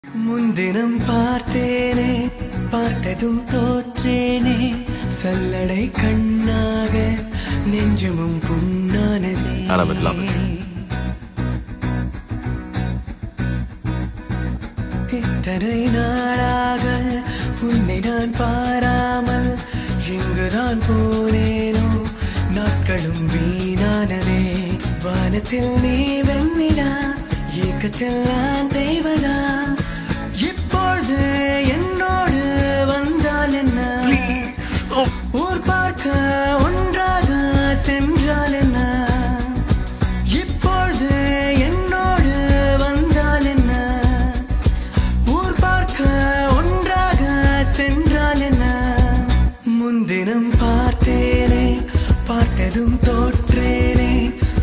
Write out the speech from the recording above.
முன்தினம் பார்த்தேனே பார்த்ததும் தோற்றேனே சல்லடை கண்ணாக நெஞ்சமும் புண்ணானதே Ana with love. இத்தனை நாளாக உன்னை நான் பாராமல் எங்குதான் போனேனோ நாட்களும் வீணானதே வானத்தில் நீ வெண்ணிடா ஏக்கத்தில் நான் தெய்வதா